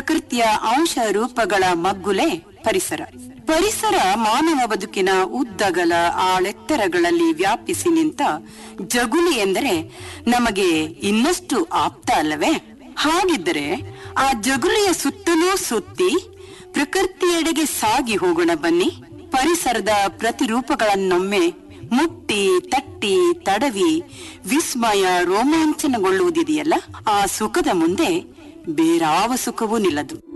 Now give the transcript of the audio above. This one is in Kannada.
ಪ್ರಕೃತಿಯ ಅಂಶ ರೂಪಗಳ ಮಗ್ಗುಲೆ ಪರಿಸರ ಪರಿಸರ ಮಾನವ ಬದುಕಿನ ಉದ್ದಗಲ ಆಳೆತ್ತರಗಳಲ್ಲಿ ವ್ಯಾಪಿಸಿ ನಿಂತ ಜಗುಲಿ ಎಂದರೆ ನಮಗೆ ಇನ್ನಷ್ಟು ಆಪ್ತ ಅಲ್ಲವೇ ಹಾಗಿದ್ದರೆ ಆ ಜಗುಲಿಯ ಸುತ್ತಲೂ ಸುತ್ತಿ ಪ್ರಕೃತಿಯೆಡೆಗೆ ಸಾಗಿ ಹೋಗೋಣ ಬನ್ನಿ ಪರಿಸರದ ಪ್ರತಿರೂಪಗಳನ್ನೊಮ್ಮೆ ಮುಟ್ಟಿ ತಟ್ಟಿ ತಡವಿ ವಿಸ್ಮಯ ರೋಮಾಂಚನಗೊಳ್ಳುವುದಿದೆಯಲ್ಲ ಆ ಸುಖದ ಮುಂದೆ ಬೇರಾವ ಸುಖವೂ ನಿಲ್ಲದು